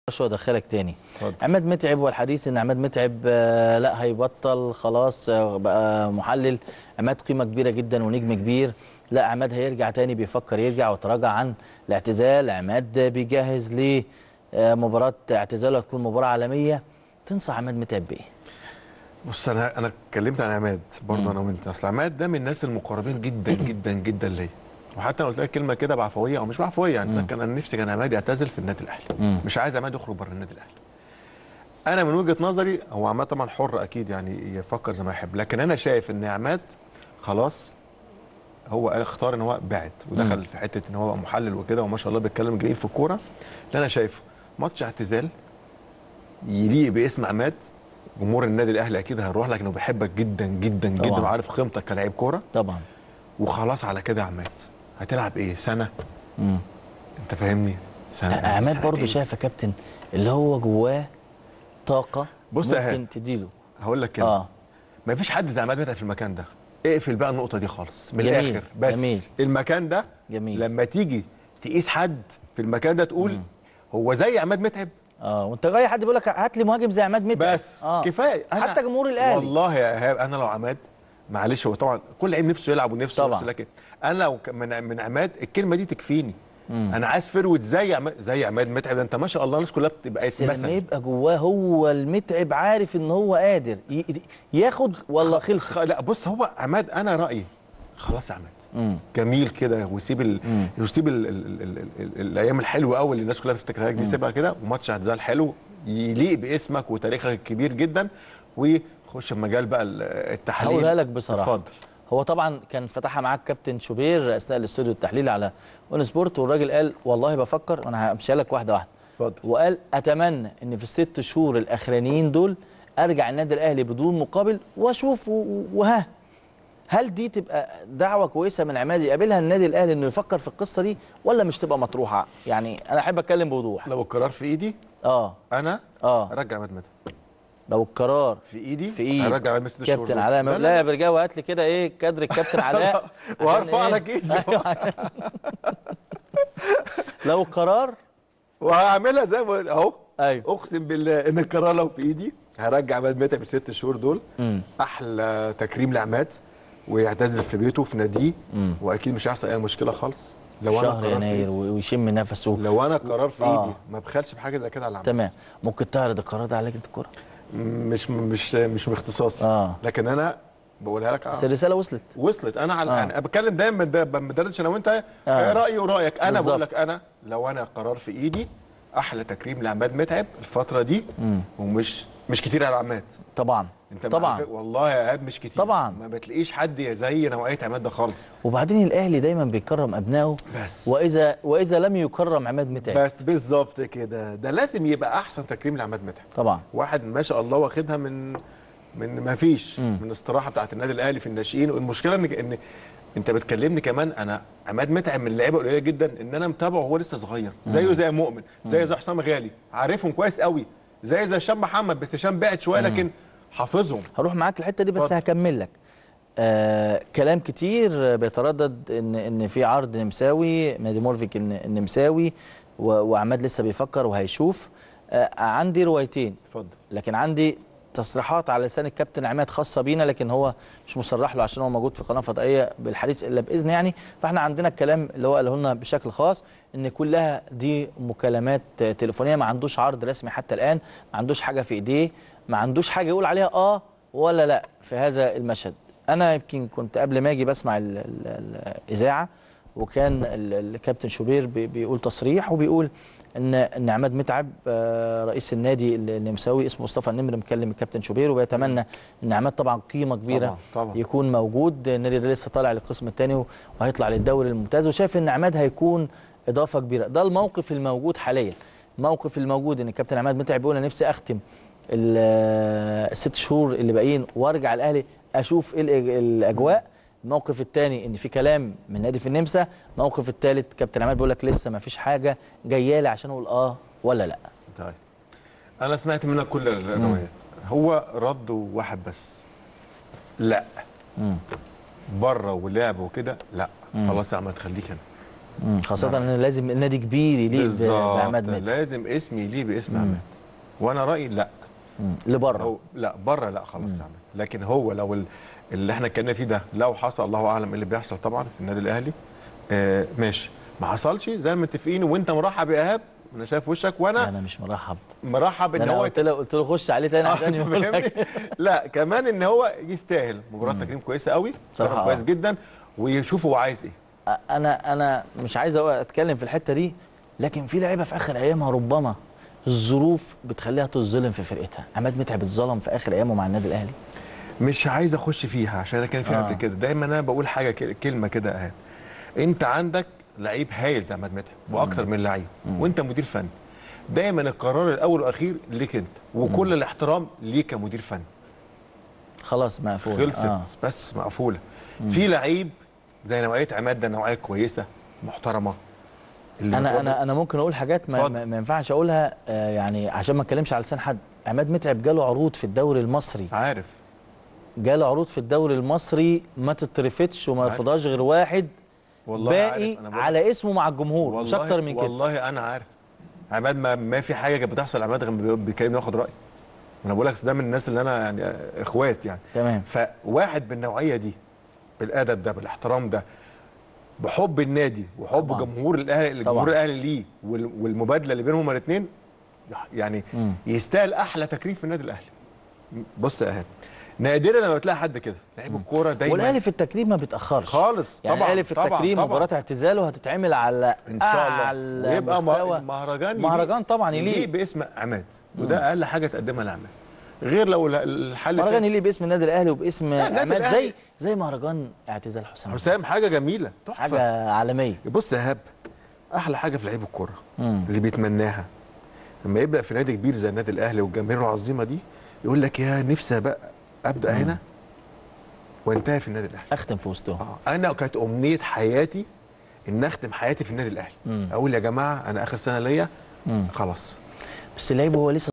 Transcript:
شو ادخلك تاني اتفضل. عماد متعب والحديث ان عماد متعب آه، لا هيبطل خلاص آه، بقى محلل عماد قيمه كبيره جدا ونجم كبير لا عماد هيرجع تاني بيفكر يرجع وتراجع عن الاعتزال عماد بيجهز لمباراه اعتزاله هتكون مباراه عالميه تنصح عماد متعب بايه؟ بص انا انا اتكلمت عن عماد برضه انا وانت اصل عماد ده من الناس المقربين جدا جدا جدا ليا وحتى انا قلت لك كلمه كده بعفويه او مش بعفويه يعني كان انا نفسي كان عماد يعتزل في النادي الاهلي مم. مش عايز عماد يخرج بره النادي الاهلي انا من وجهه نظري هو عماد طبعا حر اكيد يعني يفكر زي ما يحب لكن انا شايف ان عماد خلاص هو قال اختار ان هو بعد ودخل في حته ان هو بقى محلل وكده وما شاء الله بيتكلم جميل في الكوره اللي انا شايفه ماتش اعتزال يليق باسم عماد جمهور النادي الاهلي اكيد هيروح لك انه بيحبك جدا جدا جدا طبعاً. وعارف قيمتك كلاعب كوره طبعا وخلاص على كده يا عماد هتلعب ايه سنه مم. انت فاهمني سنه عماد برضه سنتين. شايف يا كابتن اللي هو جواه طاقه بص يا ممكن هاد. تديله هقول لك كده اه ما فيش حد زي عماد متعب في المكان ده اقفل بقى النقطه دي خالص من جميل، الاخر بس جميل. المكان ده جميل. لما تيجي تقيس حد في المكان ده تقول هو زي عماد متعب اه وانت جاي حد بيقول لك هات لي مهاجم زي عماد متعب بس آه. كفايه حتى جمهور الاهلي والله يا ايهاب انا لو عماد معلش هو طبعا كل لعيب نفسه يلعب ونفسه طبعاً. نفسه لكن انا لو ك- من من عماد الكلمه دي تكفيني انا عايز فروت زي عماد زي عماد متعب ده انت ما شاء الله الناس كلها بتبقى بس لما مثلا يبقى جواه هو المتعب عارف ان هو قادر ي- ياخد ولا خلص خ... لا بص هو عماد انا رايي خلاص يا عماد مم. جميل كده وسيب ال... مم. وسيب ال... ال... ال... ال... ال... الايام الحلوه قوي اللي الناس كلها بتفتكرها لك دي سيبها كده وماتش اعتزال حلو يليق باسمك وتاريخك الكبير جدا وخش في مجال بقى ال- التحليل هقولها لك بصراحه اتفضل هو طبعا كان فتحها معاك كابتن شوبير اثناء الاستوديو التحليلي على اون سبورت والراجل قال والله بفكر وانا همشيها لك واحده واحده اتفضل وقال اتمنى ان في الست شهور الاخرانيين دول ارجع النادي الاهلي بدون مقابل واشوف و- و- وها هل دي تبقى دعوه كويسه من عماد يقابلها النادي الاهلي انه يفكر في القصه دي ولا مش تبقى مطروحه يعني انا احب اتكلم بوضوح لو القرار في ايدي اه انا اه ارجع عماد متعب لو القرار في ايدي في ايد هرجع عماد ست شهور كابتن دول. علاء لا، لا, لا، يا لا. برجاوي هات لي كده ايه كادر الكابتن علاء عشان وهرفع إيه؟ لك ايدي أيوة. لو القرار وهعملها زي ما بقول- اهو ايوه اقسم بالله ان القرار لو في ايدي هرجع عماد متعب الست شهور دول امم احلى تكريم لعماد ويعتزل في بيته في ناديه مم. واكيد مش هيحصل اي مشكله خالص لو انا شهر قرار في يناير ايدي ويشم نفسه لو انا قرار في آه. ايدي ما بخلش بحاجه زي كده على عماد تمام ممكن تعرض القرار ده عليك انت الكوره مش مش مش من اختصاصي اه لكن انا بقولها لك بس آه. الرساله وصلت وصلت انا على آه. آه. انا بتكلم دايما ده ما بدردش انا وانت آه. آه. رايي ورايك انا بالظبط. بقول لك انا لو انا قرار في ايدي احلى تكريم لعماد متعب الفتره دي مم. ومش مش كتير على عماد طبعا انت طبعا مع- والله يا ايهاب مش كتير طبعاً. ما بتلاقيش حد زي نوعيه عماد ده خالص وبعدين الاهلي دايما بيكرم ابنائه بس واذا واذا لم يكرم عماد متعب بس بالظبط كده ده لازم يبقى احسن تكريم لعماد متعب طبعا واحد ما شاء الله واخدها من من ما فيش مم. من استراحه بتاعت النادي الاهلي في الناشئين والمشكله ان ان انت بتكلمني كمان انا عماد متعب من اللعيبه قليله جدا ان انا متابعه وهو لسه صغير زيه زي مؤمن زي زي حسام غالي عارفهم كويس قوي زي زي هشام محمد بس هشام بعد شويه لكن حافظهم هروح معاك الحته دي بس اتفضل. هكمل لك آه كلام كتير بيتردد ان ان في عرض نمساوي نادي مورفيك ان النمساوي و- وعماد لسه بيفكر وهيشوف آه عندي روايتين اتفضل لكن عندي تصريحات على لسان الكابتن عماد خاصه بينا لكن هو مش مصرح له عشان هو موجود في قناه فضائيه بالحديث الا باذن يعني فاحنا عندنا الكلام اللي هو قاله لنا بشكل خاص ان كلها دي مكالمات تليفونيه ما عندوش عرض رسمي حتى الان ما عندوش حاجه في ايديه ما عندوش حاجه يقول عليها اه ولا لا في هذا المشهد انا يمكن كنت قبل ما اجي بسمع ال ال الاذاعه وكان ال- الكابتن شوبير بي- بيقول تصريح وبيقول ان ان عماد متعب آه، رئيس النادي النمساوي اسمه مصطفى النمر مكلم الكابتن شوبير وبيتمنى ان عماد طبعا قيمه كبيره طبعا طبعا يكون موجود النادي ده لسه طالع للقسم الثاني وهيطلع للدوري الممتاز وشايف ان عماد هيكون اضافه كبيره ده الموقف الموجود حاليا الموقف الموجود ان الكابتن عماد متعب بيقول انا نفسي اختم ال- الست شهور اللي باقيين وارجع الاهلي اشوف ايه الأج- الاجواء الموقف الثاني ان في كلام من نادي في النمسا الموقف الثالث كابتن عماد بيقول لك لسه ما فيش حاجه جايه لي عشان اقول اه ولا لا طيب انا سمعت منك كل الروايات هو رد واحد بس لا مم. بره ولعب وكده لا مم. خلاص يا عماد خليك هنا مم. خاصه ان لازم نادي كبير يليق ب- بالظبط بعماد متعب لازم اسمي يليق باسم عماد وانا رايي لا مم. لبره لو لا بره لا خلاص يا عماد لكن هو لو ال- اللي احنا اتكلمنا فيه ده لو حصل الله اعلم ايه اللي بيحصل طبعا في النادي الاهلي آه ماشي ما حصلش زي ما متفقين وانت مرحب يا ايهاب انا شايف وشك وانا انا مش مرحب مرحب ده ان انا هو قلت له قلت له خش عليه تاني آه، عشان أنت يقول فاهمني؟ لك لا كمان ان هو يستاهل مباراه تكريم كويسه قوي صراحة صراحه آه. كويس جدا ويشوف هو عايز ايه انا انا مش عايز أقول- اتكلم في الحته دي لكن في لعيبه في اخر ايامها ربما الظروف بتخليها تظلم في فرقتها عماد متعب اتظلم في اخر ايامه مع النادي الاهلي مش عايز اخش فيها عشان انا كان فيها آه. قبل كده دايما انا بقول حاجه ك- كلمه كده اهي انت عندك لعيب هايل زي عماد متعب واكتر من لعيب وانت مدير فني دايما القرار الاول والاخير ليك انت وكل الاحترام ليك كمدير فني خلاص مقفول خلصت آه. بس مقفوله في لعيب زي نوعيه عماد ده نوعيه كويسه محترمه اللي انا بتقعد- انا انا ممكن اقول حاجات ما, اتفضل. ما, ما ينفعش اقولها آه يعني عشان ما اتكلمش على لسان حد عماد متعب جاله عروض في الدوري المصري عارف جاله عروض في الدوري المصري ما تترفتش وما عارف. يرفضهاش غير واحد والله باقي عارف. أنا بقول- على اسمه مع الجمهور مش والله- اكتر من كده والله انا عارف عماد ما, ما في حاجه كانت بتحصل عماد غير بي- بيكلمني ياخد رايي انا بقول لك ده من الناس اللي انا يعني اخوات يعني تمام فواحد بالنوعيه دي بالادب ده بالاحترام ده بحب النادي وحب طبعاً. جمهور الاهلي الجمهور طبعاً. الاهلي ليه وال- والمبادله اللي بينهم الاثنين يعني مم. يستاهل احلى تكريم في النادي الاهلي بص يا ايهاب نادرا لما بتلاقي حد كده لعيب الكوره دايما والاهلي في التكريم ما بيتاخرش خالص يعني طبعا الاهلي في طبعاً، التكريم طبعاً. مباراه اعتزاله هتتعمل على ان شاء الله اعلى ويبقى مستوى مهرجان مهرجان طبعا يليق. يليق باسم عماد وده اقل حاجه تقدمها لعماد غير لو الحل مهرجان التاني. يليق باسم النادي الاهلي وباسم النادي عماد الأهلي- زي زي مهرجان اعتزال حسام حسام حاجه جميله تحفه حاجه عالميه بص يا هاب احلى حاجه في لعيب الكوره مم. اللي بيتمناها لما يبدا في نادي كبير زي النادي الاهلي والجماهير العظيمه دي يقول لك يا نفسي بقى ابدا هنا وانتهي في النادي الاهلي اختم في وسطهم آه. انا كانت امنيه حياتي ان اختم حياتي في النادي الاهلي مم. اقول يا جماعه انا اخر سنه ليا مم. خلاص بس اللعيب هو لسه